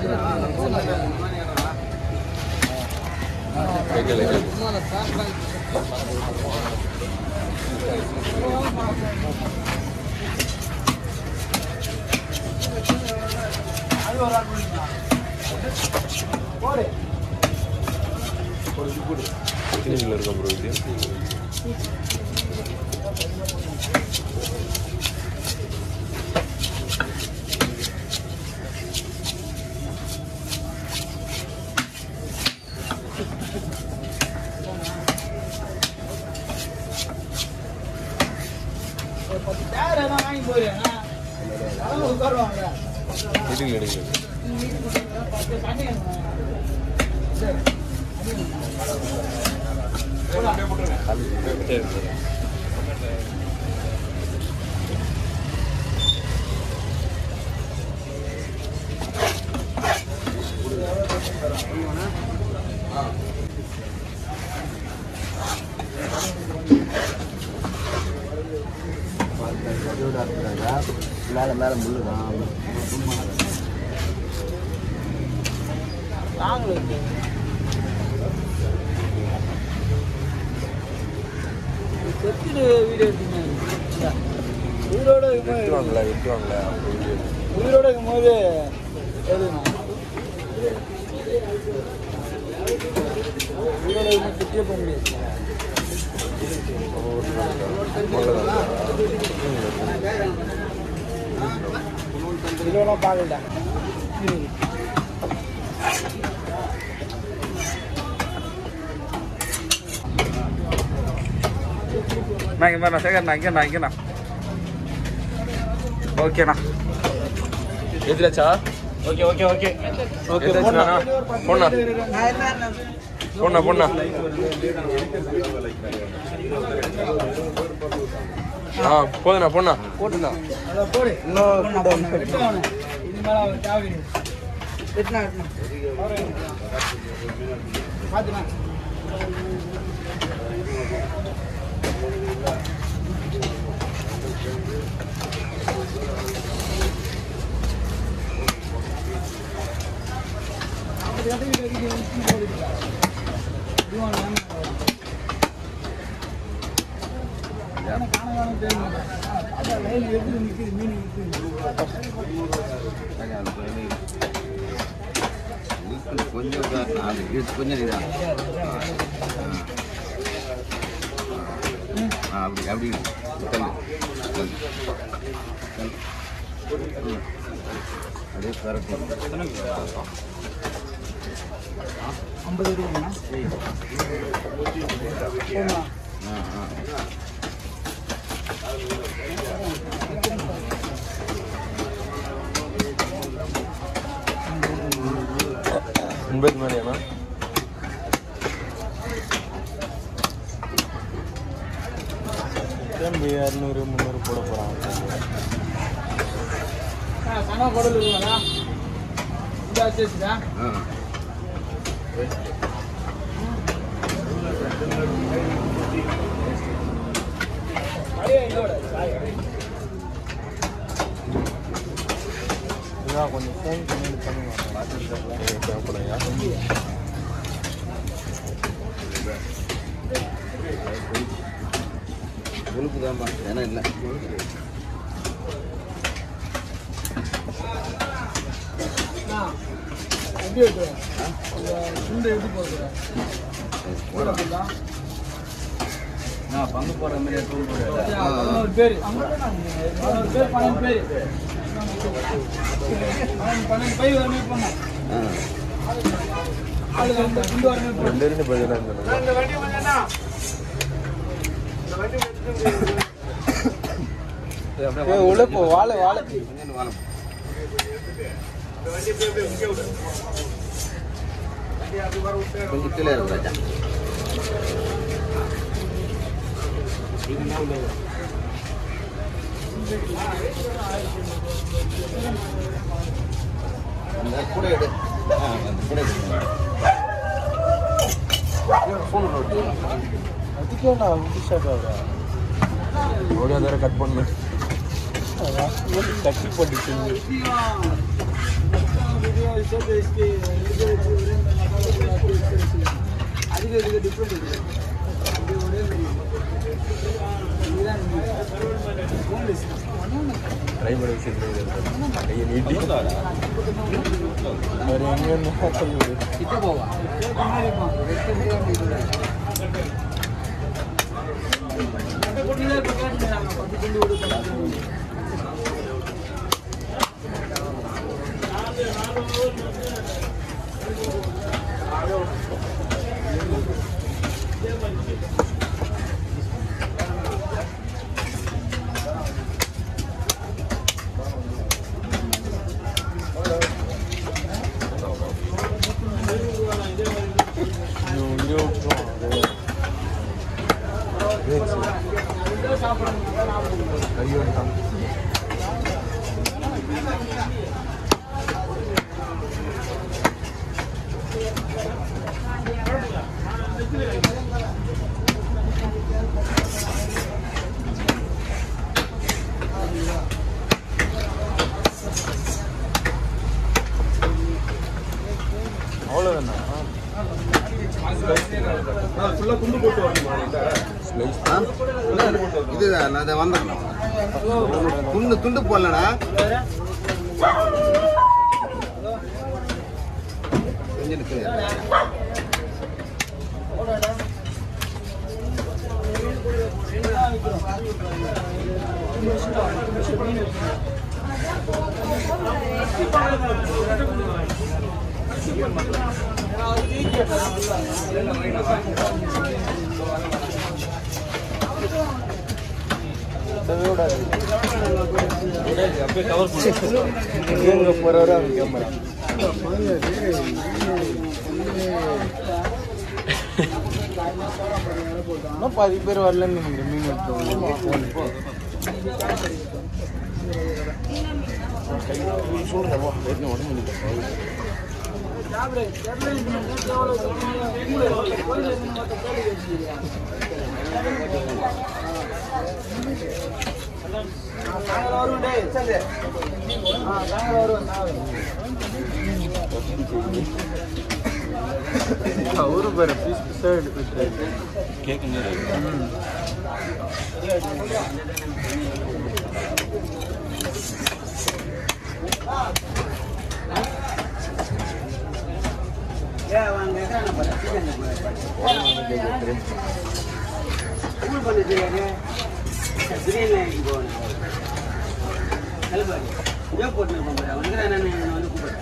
கிளினிக்ல இருக்க ப்ரோ இது கிளினிக்ல எடுக்கிறது சரி சரி மேல மேல முள்ளு செத்துட்டு வீடியோ எடுத்தீங்க உயிரோட இருக்கும்போது வெட்டுவாங்களா வெட்டுவாங்களா அப்போ இது உயிரோட இருக்கும்போது எழுதுனா உயிரோட இருக்கும்போது திட்டே போக முடியாது இதெல்லாம் பார்க்கல நான் இங்கே நான் சேகர் நான் இங்கேண்ணா இங்கேண்ணா ஓகேண்ணா எதுலாச்சா ஓகே ஓகே ஓகே ஓகே பொண்ணா பொண்ணா பொண்ணா பொண்ணா ஆ போதுண்ணா பொண்ணா போட்டுண்ணா அதை போடு இன்னும் வெட்டு அவனை இது மேலே அவன் தேவை வெட்டினா வெட்டினா பார்த்துண்ணா கொஞ்சம் அது இது கொஞ்சம் இதான் ஆ அப்படி அப்படி கல் கல் கல் ம். அப்படியே கரெக்ட் ஐம்பது ரூபாய்ண்ணா போமா ஆ ஆ எண்பது மாதிரியாண்ணா திரும்பி இரநூறு முந்நூறு போட போகிறாங்க சனா குடல் இருக்குங்களா இந்த வச்சுதா ஆ இதான் கொஞ்சம் ஃபோன் பண்ணி பண்ணுவாங்க தேவைப்படுங்க கொழுப்பு தான்ப்பா ஏன்னா இல்லை எப்படி வெட்டுவேன் துண்டு எப்படி போடுறேன் போடலாம் நான் பங்கு போடுற மாதிரி எடுத்து போடுறேன் பதினோரு பேர் பதினோரு பேர் பன்னெண்டு பேர் பன்னெண்டு பன்னெண்டு பை வரமே பண்ணேன் ஆளு வந்து துண்டு வரமே பண்ணேன் ரெண்டு ரெண்டு பதிலாக இருந்தாங்க உள்ள போ வாழை வாழை கொஞ்சம் கீழே இருக்கு ராஜா அந்த கூட எடு ஆ, அந்த கூட எடு ஃபோன் நோட்டு அதுக்கே நான் புதுசாக ஓடியா தர கட் பண்ணு கட்டி போட்டுச்சு சேர்த்து வச்சுட்டு இது வச்சு ஒரே மசாலா தூள் ஆட்டி வச்சு வச்சு. அதுக்கு இதுக்கு டிஃப்ரெண்ட் இருக்கு அப்படி ஒரே இதுதான் ஹோம்லெஸ் ட்ரை பண்ண விஷயத்துல கையை நீட்டி வேறு எங்கேருந்து கை விடு கிட்ட போவா பின்னாடி இருப்பான் வெட்ட முடியாம இதுல கீழே இப்ப கேட்டுக்கிறாங்க பத்து துண்டு விடு பத்து துண்டு விடு. இது உள்ளே விட்டுருவோம் கை வந்துட்டான் அவ்வளோதானா ஸ்லைஸ் இதுதான் நான் அதை வந்துடணும் துண்டு துண்டு போடலண்ணா கொஞ்சம் நிற்குது எங்கே போகிறவரை அவங்க கேமரா இன்னும் பாதி பேர் வரலன்னு நினைக்கிறேன் மீன் எடுத்து சொல்கிறேன் உடம்பு டேப்லெட் டேப்லெட் நேற்று எவ்வளோ கோயில் கோயில் மொத்த கேள்வி வச்சுக்கிறியா சாயங்காலம் வருவேன் டேய் ஆ சாயங்காலம் வருவேன் சாயங்காலம் அவரு பேர் பீஸ் பீஸாக எடுத்துட்டு கூல் பண்ண தெரியாது பிரியாணி போகணும் கல்பாடி ஏன் போட்டு போகிறேன் அவனுக்கு நான் வந்து கூப்பிடுறேன்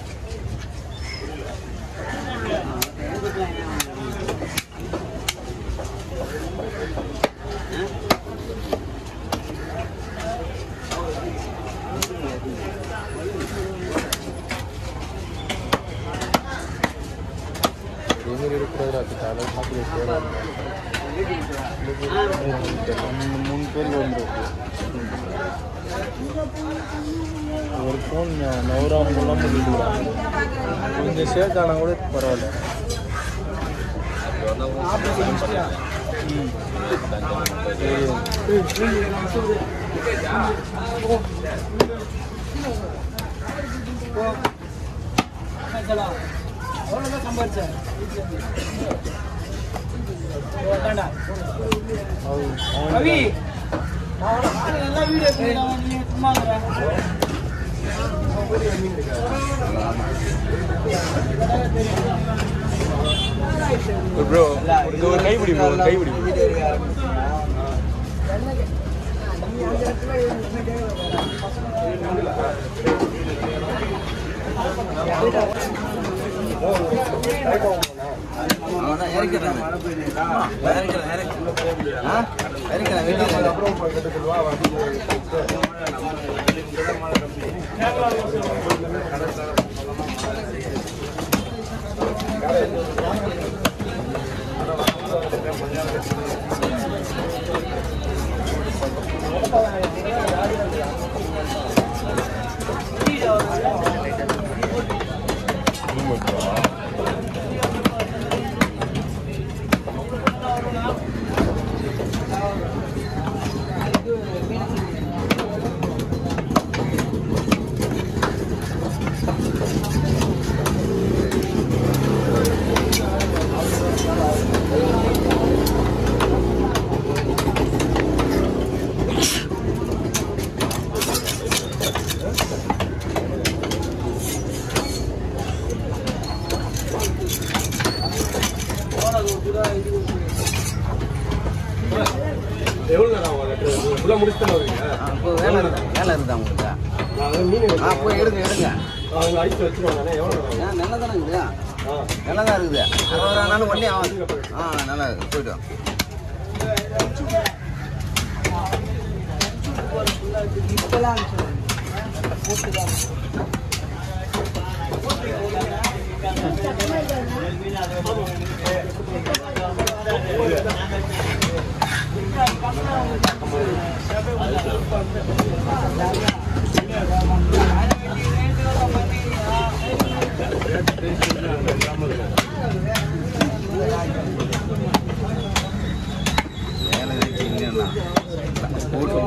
எங்கே இருக்கிறது அது காலையில் சாப்பிட தேவை மூணு பேர் வந்துருக்கு ஒரு ஃபோன் நவராமெல்லாம் பண்ணிட்டு கொஞ்சம் சேர்த்தானா கூட பரவாயில்ல ம் சரி அவ்வளோதான் சம்பாரிச்சேன் அவன் அவன் ரவி எல்லாம் வீடியோ எடுத்துக்கிறான் நீ சும்மா இருக்கிற. ப்ரோ ஒரு ஒரு கைப்பிடி ப்ரோ ஒரு கைப்பிடி அவன் இறக்கிறான் இறக்கிறான் இறக்கிறான் ஆ இறக்கிறான் வெளியே ஆ ஃபுல்லாக முடிச்சுட்டு வருவீங்க ஆ, இப்போ வேலை இருக்கு வேலை இருக்குதா உங்களுக்கு நான் மீன் ஆ போய் எடுங்க எடுங்க அவங்க ஐஸ் வச்சுருவாங்க எவ்வளோ ஏன் நல்லா தானே இருக்குது ஆ நல்லா தான் இருக்குது அறுபது ரூபானாலும் ஒன்றே ஆகும் ஆ நல்லா இருக்கு போயிட்டு வா. இப்பெல்லாம் அனுப்பிச்சு வேலை இருக்கு இல்லைன்னா போட்டு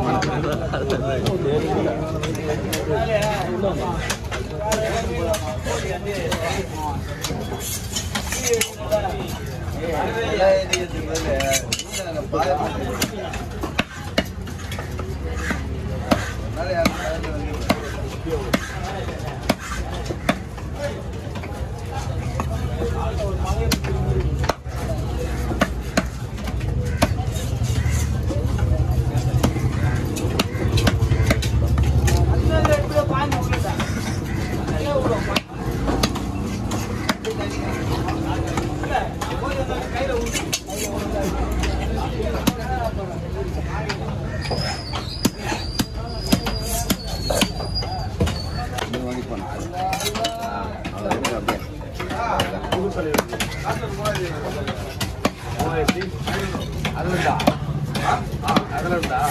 இது வாங்கி போனேன் அவ்வளோ எடுங்க அப்படியே அதில் இருந்தா அதில் இருந்தா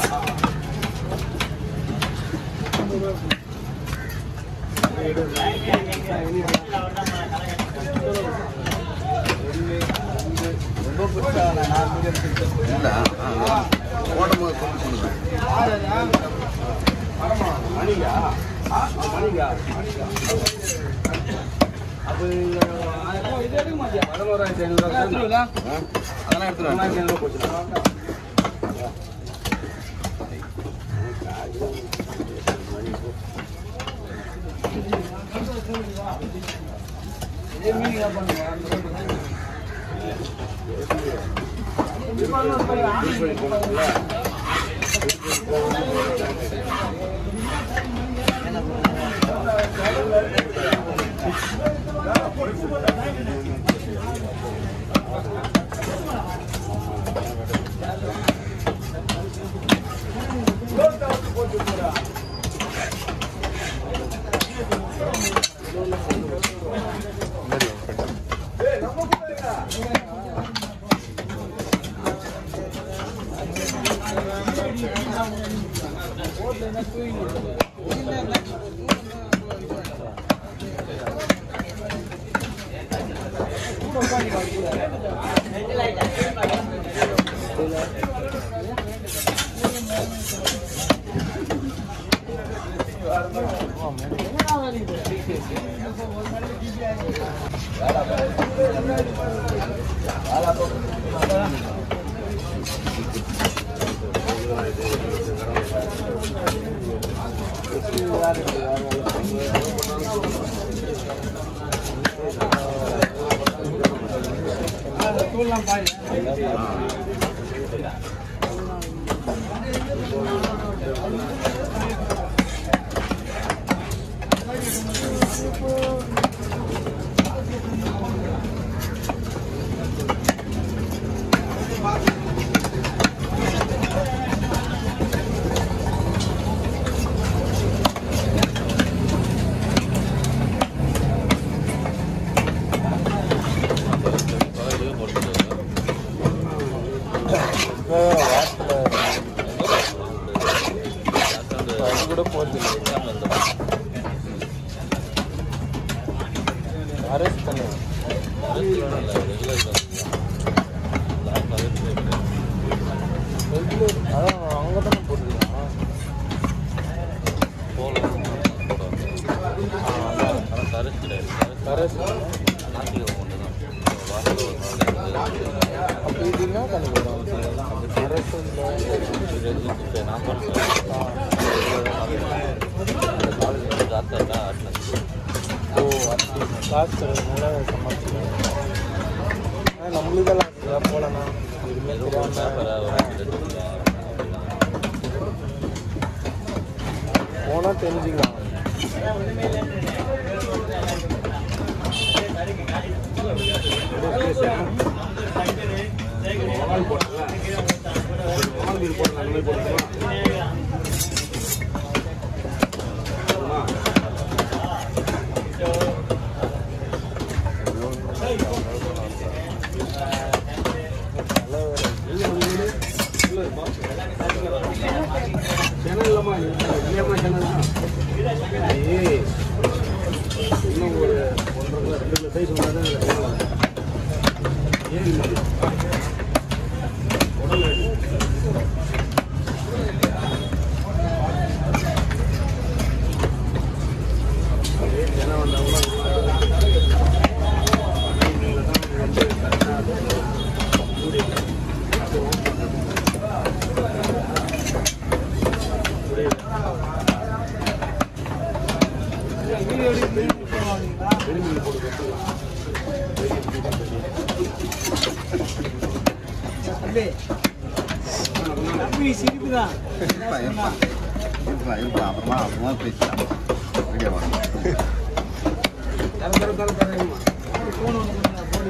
ரொம்ப பிடிச்சா நான் மீன் எடுத்துக்கிட்டேன் இல்லை ஓடும் போது கொண்டு சொல்லுங்கள் மணிகா மணிகா அப்போ பதினோராயிரத்தி ஐநூறுரூவா ஆ அதெல்லாம் எடுத்துருவேன் பதினோராயிரத்தி ஐநூறுரூவா போச்சுண்ணா கூட போகிறது அரசு தானே ரெகுலர் அதான் அவங்க தானே போட்டுருக்காங்க கரசு அப்போ இது என்ன கணக்கு வரும் கரசு ஓ அப்படி காசு தரதுனால சமாளிச்சுக்கலாம் ஆனால் நம்மளுக்கெல்லாம் போகலண்ணா எதுவுமே தெரியாமல் போனால் தெரிஞ்சுக்கலாம் சேனல் இல்லம்மா இல்லையம்மா சேனல் தான் ஏய் இன்னும் ஒரு ஒன்றரை கிலோ ரெண்டு கிலோ சைஸ் வந்தால் தான் இதில் சேனல் ஏன் இல்லை உடல் ஏன்னா வந்தவங்களாம் சிரிப்பு தான் இருப்பா இருப்பா இருப்பா இருப்பா அப்புறமா அப்புறமா பேசலாம் வீடியோ வாங்க தர தர தர தரேம்மா ஃபோன் ஒன்று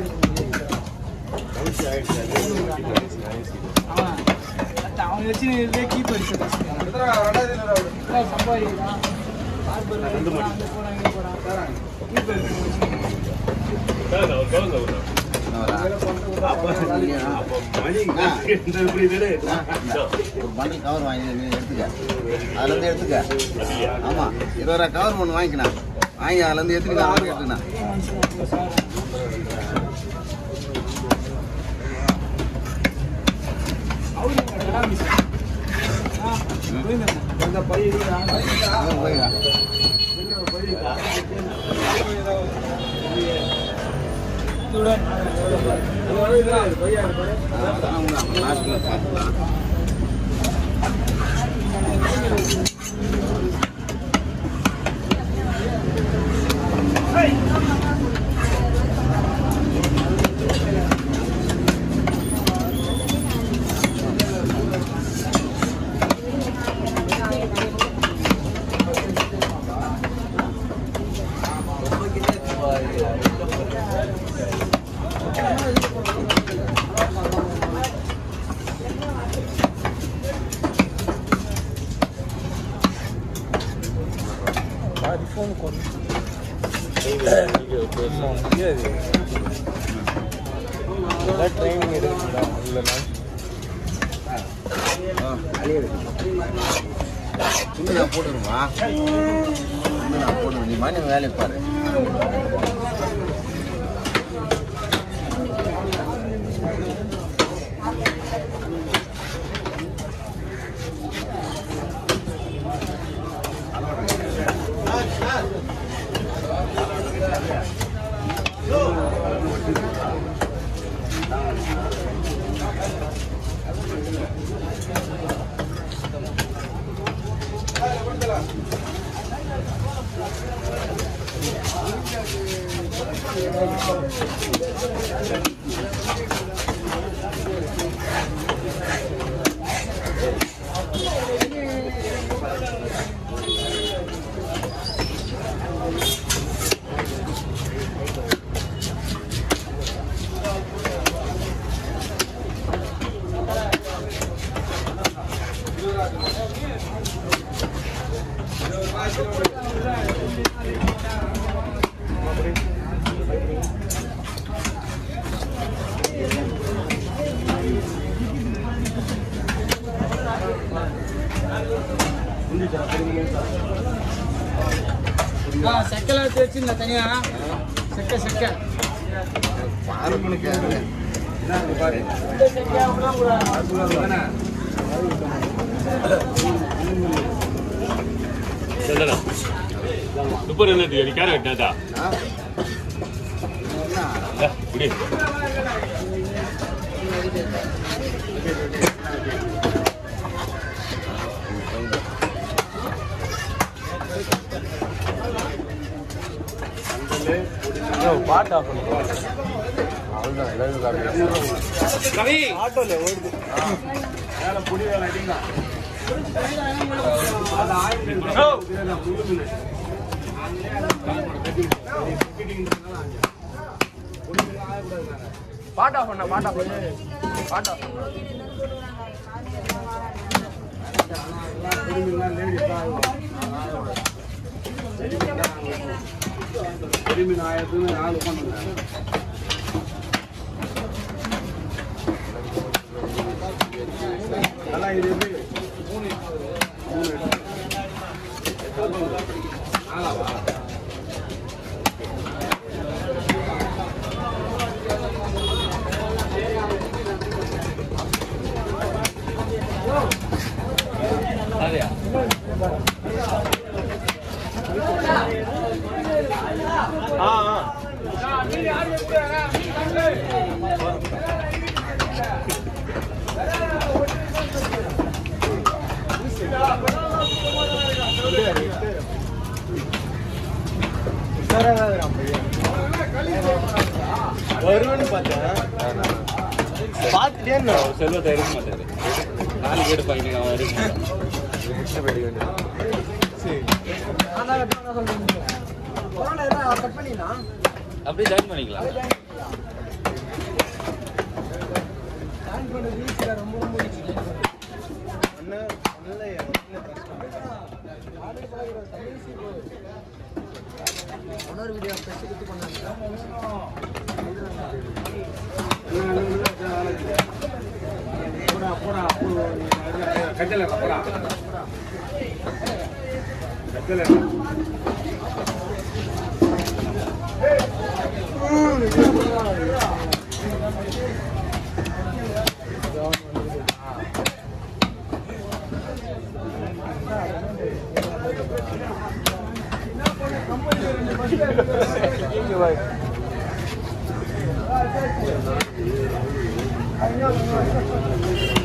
அவன் அவன் வச்சு இதே கீப் அடிச்சு சம்பாதிக்கிறான் ரெண்டு மணி போறான் இங்க போறான் கீப் அடிச்சு ஒரு பண்டில் கவர் வாங்கி நீ எடுத்துக்க அதுல இருந்து எடுத்துக்க ஆமா இருபது ரூபா கவர் ஒன்று வாங்கிக்கணும் வாங்கி அதுல இருந்து எடுத்துக்க மாதிரி எடுத்துக்கணும் அந்த பையன் நூறு ரூபாய்க்கா? அதெல்லாம் உண்டு. அப்புறம் லாஸ்ட்ல பார்த்துக்கலாம் ஐஃபோன் கொஞ்சம் முடியாது அதெல்லாம் ட்ரைனிங் இருக்குடா இல்லைன்னா துணி நான் போட்டுருமா துணி நான் போட்டுருவேன் நீ மணி வேலையை பாரு செக்கெல்லாம் எடுத்து வச்சிருந்தா தனியா செக்க செக்க பாரு மணிக்கு பாரு இந்த செக்க அப்படிலாம் கூட முப்பது என்ன நீ கேரட் தாத்தா இப்படி பாட்டு ஆஃப் பண்ணிக்கலாம் அவ்வளோதான் எல்லாரும் கவி ஆட்டோவில் ஓடுது வேலை புடி வேலை அடிங்களா அது ஆயிரம் மீன் இதுல முழு மீன் பாட்டா பண்ண பாட்டா பண்ண பாட்டா பெருமீன் ஆயிரத்துன்னு நாலு பண்ணுங்க நல்லா இது எப்படி மூணு மூணு நாலாவா வருவன்னு பார்த்தேன் பார்த்துட்டே இருந்தேன் செல்வத்தை எடுக்க மாட்டாரு நாலு வீடு பாக்கிட்டு அவன் எடுக்க மாட்டான் முடிச்சுட்டு போயிட வேண்டியது சரி அப்படியே ஜாயின் பண்ணிக்கலாம் அண்ணன் அண்ணன் அண்ணன் போடா போடா கட்டல போடா கட்டல இங்க பாரு